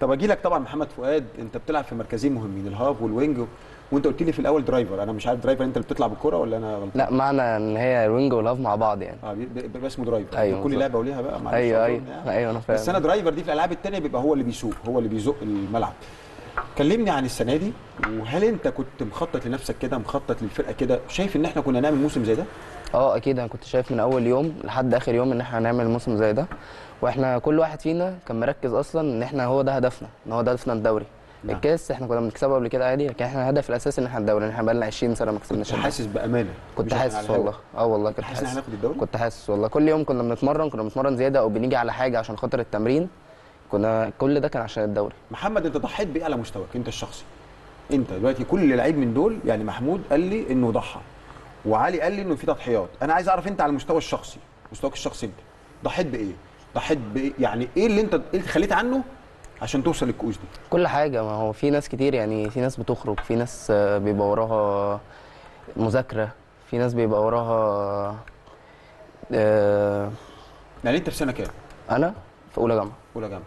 طب اجي لك طبعا محمد فؤاد انت بتلعب في مركزين مهمين الهاف والوينج وانت قلت لي في الاول درايفر انا مش عارف درايفر انت اللي بتطلع بالكره ولا انا غلطان لا معنى ان هي الوينج والهاف مع بعض يعني اه بي- بي- بيبقى اسمه درايفر أيوة كل بالظبط. لعبه وليها بقى معلش ايوه أظن ايوه يعني. ايوه انا فاهم بس انا درايفر دي في الالعاب الثانيه بيبقى هو اللي بيسوق هو اللي بيزق الملعب كلمني عن السنه دي وهل انت كنت مخطط لنفسك كده مخطط للفرقه كده شايف ان احنا كنا نعمل موسم زي ده اه اكيد انا كنت شايف من اول يوم لحد اخر يوم ان احنا هنعمل موسم زي ده واحنا كل واحد فينا كان مركز اصلا ان احنا هو ده هدفنا ان هو ده هدفنا الدوري نعم. الكاس احنا كنا بنكسبه قبل كده عادي لكن احنا الهدف الاساسي ان احنا الدوري ان احنا بقالنا 20 سنه ما كسبناش كنت الدوري. حاسس بامانه كنت مش إحنا حاسس على الهوا. والله اه والله كنت حاسس ان احنا حاسس هناخد الدوري كنت حاسس والله كل يوم كنا بنتمرن كنا بنتمرن زياده او بنيجي على حاجه عشان خاطر التمرين كنا كل ده كان عشان الدوري محمد انت ضحيت بايه على مستواك انت الشخصي انت دلوقتي كل لعيب من دول يعني محمود قال لي انه ضحى وعلي قال لي انه في تضحيات انا عايز اعرف انت على المستوى الشخصي مستواك الشخصي انت ضحيت بايه ضحيت بايه يعني ايه اللي انت ايه اللي خليت عنه عشان توصل للكؤوس دي كل حاجه ما هو في ناس كتير يعني في ناس بتخرج في ناس آه، بيبقى وراها مذاكره في ناس بيبقى وراها آه، يعني انت في سنه كام انا في اولى جامعه اولى جامعه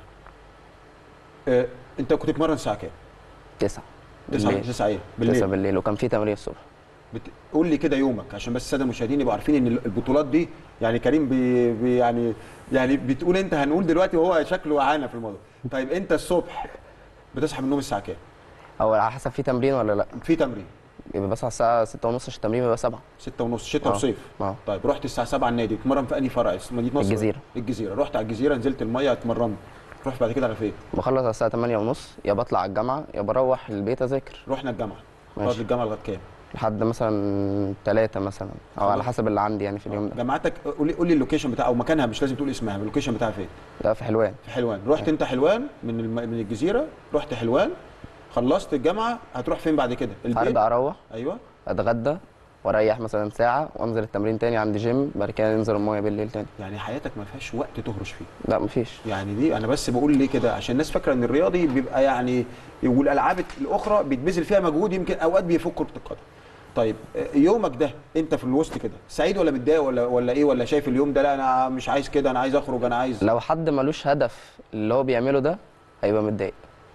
اه انت كنت بتتمرن الساعه كام تسعة 9 بالليل 9 ايه تسعة بالليل بالليل وكان في تمرين الصبح بت... قول لي كده يومك عشان بس الساده المشاهدين يبقوا عارفين ان البطولات دي يعني كريم بي... بي يعني يعني بتقول انت هنقول دلوقتي وهو شكله عانى في الموضوع طيب انت الصبح بتصحى من النوم الساعه كام او على حسب في تمرين ولا لا في تمرين يبقى بصحى الساعه 6 ونص عشان التمرين بيبقى 7 6 ونص شتاء آه. وصيف اه طيب رحت الساعه 7 النادي بتتمرن في انهي فرع اسمه مدينه نصر الجزيرة. الجزيره رحت على الجزيره نزلت الميه اتمرنت رحت بعد كده على فين بخلص على الساعه 8 ونص يا بطلع على الجامعه يا بروح البيت اذاكر رحنا الجامعه ماشي. رحت الجامعه لغايه كام لحد مثلا 3 مثلا او على حسب اللي عندي يعني في اليوم ده جامعتك قول لي قول لي اللوكيشن بتاع او مكانها مش لازم تقول اسمها اللوكيشن بتاعها فين لا في حلوان في حلوان رحت انت حلوان من الم... من الجزيره رحت حلوان خلصت الجامعه هتروح فين بعد كده البيت هرجع اروح ايوه اتغدى واريح مثلا ساعه وانزل التمرين تاني عندي جيم بعد كده ننزل المايه بالليل تاني يعني حياتك ما فيهاش وقت تهرش فيه لا مفيش يعني دي انا بس بقول ليه كده عشان الناس فاكره ان الرياضي بيبقى يعني والالعاب الاخرى بيتبذل فيها مجهود يمكن اوقات بيفك كره القدم طيب آه، يومك ده انت في الوسط كده سعيد ولا متضايق ولا ولا ايه ولا شايف اليوم ده لا انا مش عايز كده انا عايز اخرج انا عايز لو حد ملوش هدف اللي هو بيعمله ده هيبقى متضايق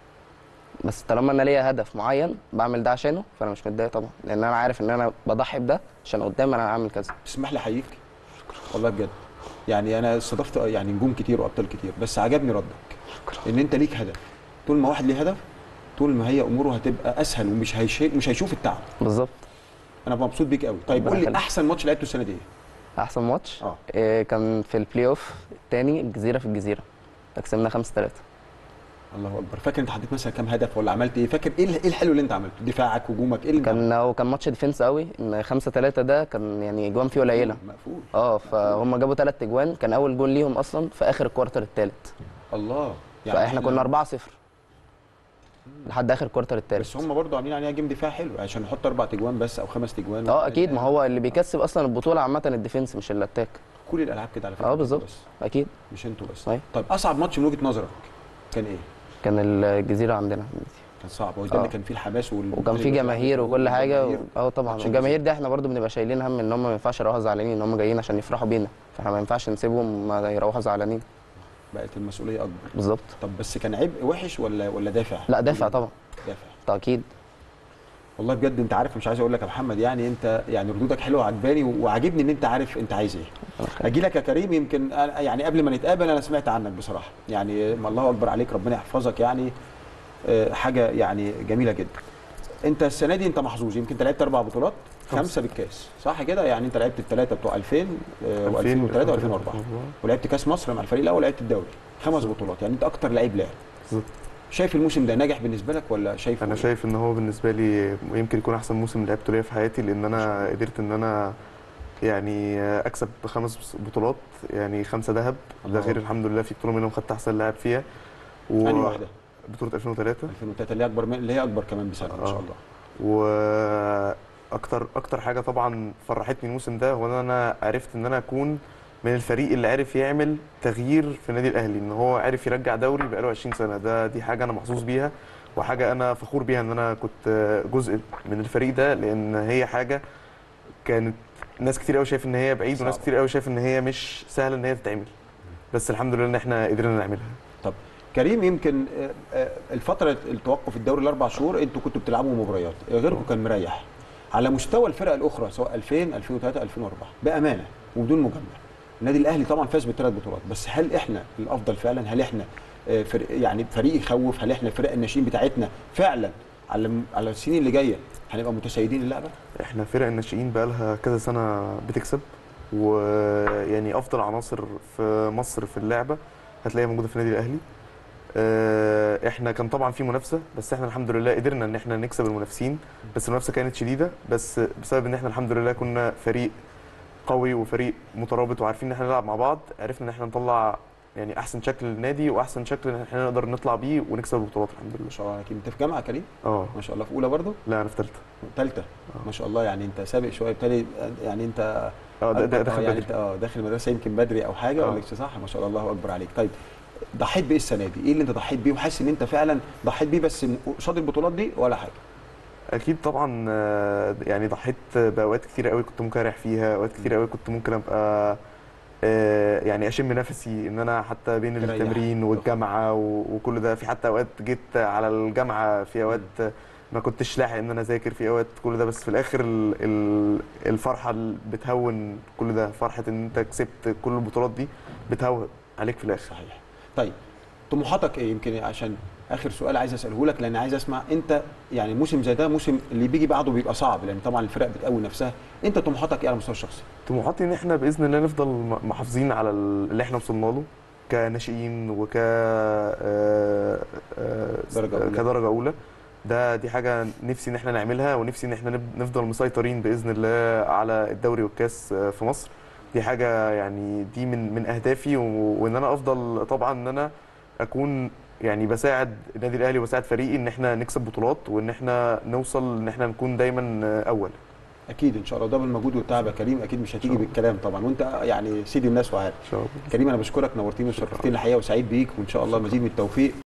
بس طالما انا ليا هدف معين بعمل ده عشانه فانا مش متضايق طبعا لان انا عارف ان انا بضحي بده عشان قدام انا هعمل كذا تسمح لي احييك والله بجد يعني انا استضفت يعني نجوم كتير وابطال كتير بس عجبني ردك ان انت ليك هدف طول ما واحد ليه هدف طول ما هي اموره هتبقى اسهل ومش هيشي... مش هيشوف التعب بالظبط انا مبسوط بيك قوي طيب ربنا قول لي يخليك. احسن ماتش لعبته السنه دي ايه احسن ماتش اه إيه كان في البلاي اوف الثاني الجزيره في الجزيره كسبنا 5 3 الله اكبر فاكر انت حطيت مثلا كام هدف ولا عملت ايه فاكر ايه ال- ايه الحلو اللي انت عملته دفاعك هجومك ايه اللي كان هو كان ماتش ديفنس قوي ان 5 3 ده كان يعني جوان فيه قليله مقفول اه فهم جابوا ثلاث اجوان كان اول جون ليهم اصلا في اخر الكوارتر الثالث الله فاحنا كنا 4 0 لحد اخر الكوارتر الثالث بس هم برضو عاملين عليها جيم دفاع حلو عشان نحط اربع تجوان بس او خمس تجوان اه اكيد ما هو اللي بيكسب اصلا البطوله عامه الديفنس مش الاتاك كل الالعاب كده على فكره اه بالظبط بس اكيد مش انتوا بس أيوة. طيب اصعب ماتش من وجهه نظرك كان ايه؟ كان الجزيره عندنا كان صعب هو ده اللي آه. كان فيه الحماس وال... وكان في جماهير وكل حاجه و... والجماهير. اه طبعا عشان الجماهير دي احنا برضو بنبقى شايلين هم ان هم ما ينفعش يروحوا زعلانين ان هم جايين عشان يفرحوا بينا فاحنا ما ينفعش نسيبهم ما يروحوا زعلانين بقت المسؤوليه اكبر بالظبط طب بس كان عبء وحش ولا ولا دافع؟ لا دافع طبعا دافع تاكيد والله بجد انت عارف مش عايز اقول لك يا محمد يعني انت يعني ردودك حلوه عجباني وعاجبني ان انت عارف انت عايز ايه اجي لك يا كريم يمكن أنا- يعني قبل ما نتقابل انا سمعت عنك بصراحه يعني ما الله اكبر عليك ربنا يحفظك يعني آه، حاجه يعني جميله جدا انت السنه دي انت محظوظ يمكن انت لعبت اربع بطولات خمسه بالكاس صح كده يعني انت لعبت الثلاثه بتوع 2000 و2003 و2004 ولعبت كاس مصر مع الفريق الاول ولعبت الدوري خمس بطولات يعني انت اكتر لعيب لعب بالظبط. شايف الموسم ده ناجح بالنسبه لك ولا شايف انا شايف ان هو بالنسبه لي يمكن يكون احسن موسم لعبته ليا في حياتي لان انا قدرت ان انا يعني اكسب خمس بطولات يعني خمسه ذهب الله ده غير أكبر. الحمد لله في بطوله منهم خدت احسن لاعب فيها و... انهي واحده بطوله 2003 2003 اللي هي اكبر من اللي هي اكبر كمان بسنه ما شاء آه. الله واكتر اكتر حاجه طبعا فرحتني الموسم ده هو ان انا عرفت ان انا اكون من الفريق اللي عرف يعمل تغيير في النادي الاهلي ان هو عرف يرجع دوري بقاله 20 سنه ده دي حاجه انا محظوظ بيها وحاجه انا فخور بيها ان انا كنت جزء من الفريق ده لان هي حاجه كانت ناس كتير قوي شايف ان هي بعيد وناس صعبة. كتير قوي شايف ان هي مش سهله ان هي تتعمل بس الحمد لله ان احنا قدرنا نعملها كريم يمكن آه، آه، الفتره التوقف الدوري الاربع شهور انتوا كنتوا بتلعبوا مباريات غيركم كان مريح على مستوى الفرق الاخرى سواء 2000 2003 2004 بامانه وبدون مجامله النادي الاهلي طبعا فاز بثلاث بطولات بس هل احنا الافضل فعلا هل احنا آه، فرق يعني فريق يخوف هل احنا فرق الناشئين بتاعتنا فعلا على على السنين اللي جايه هنبقى متسيدين اللعبه احنا فرق الناشئين بقى لها كذا سنه بتكسب ويعني افضل عناصر في مصر في اللعبه هتلاقيها موجوده في النادي الاهلي اه، احنا كان طبعا في منافسه بس احنا الحمد لله قدرنا ان احنا نكسب المنافسين بس المنافسه كانت شديده بس بسبب ان احنا الحمد لله كنا فريق قوي وفريق مترابط وعارفين ان احنا نلعب مع بعض عرفنا ان احنا نطلع يعني احسن شكل للنادي واحسن شكل ان احنا نقدر نطلع بيه ونكسب البطولات الحمد لله ما شاء الله عليك انت في جامعه يا كريم اه ما شاء الله في اولى برضه لا انا في ثالثه ثالثه ما شاء الله يعني انت سابق شويه بالتالي يعني انت اه ده- ده أكبر- دخل يعني بدري انت اه داخل المدرسه يمكن بدري او حاجه آه. ولا لسه صح ما شاء الله الله اكبر عليك طيب ضحيت بايه السنه دي؟ ايه اللي انت ضحيت بيه وحاسس ان انت فعلا ضحيت بيه بس قصاد البطولات دي ولا حاجه؟ اكيد طبعا آه، يعني ضحيت باوقات كتير قوي كنت ممكن اريح فيها اوقات كتير قوي كنت ممكن ابقى آه، يعني اشم نفسي ان انا حتى بين تريح. التمرين والجامعه و- وكل ده في حتى اوقات جيت على الجامعه في اوقات ما كنتش لاحق ان انا اذاكر في اوقات كل ده بس في الاخر ال- ال- الفرحه اللي بتهون كل ده فرحه ان انت كسبت كل البطولات دي بتهون عليك في الاخر صحيح طيب طموحاتك ايه يمكن عشان اخر سؤال عايز اساله لك لان عايز اسمع انت يعني موسم زي ده موسم اللي بيجي بعده بيبقى صعب لان طبعا الفرق بتقوي نفسها انت طموحاتك ايه على المستوى الشخصي؟ طموحاتي ان احنا باذن الله نفضل م- محافظين على ال- اللي احنا وصلنا له كناشئين وك آه، آه، درجة أولى. كدرجه اولى ده دي حاجه نفسي ان احنا نعملها ونفسي ان احنا نب- نفضل مسيطرين باذن الله على الدوري والكاس آه، في مصر دي حاجه يعني دي من من اهدافي و- وان انا افضل طبعا ان انا اكون يعني بساعد النادي الاهلي وبساعد فريقي ان احنا نكسب بطولات وان احنا نوصل ان احنا نكون دايما آه، اول اكيد ان شاء الله ده بالمجهود والتعب يا كريم اكيد مش هتيجي الله. بالكلام طبعا وانت يعني سيد الناس وعارف ان شاء الله كريم انا بشكرك نورتيني وشرفتني الحقيقه وسعيد بيك وان شاء الله مزيد من التوفيق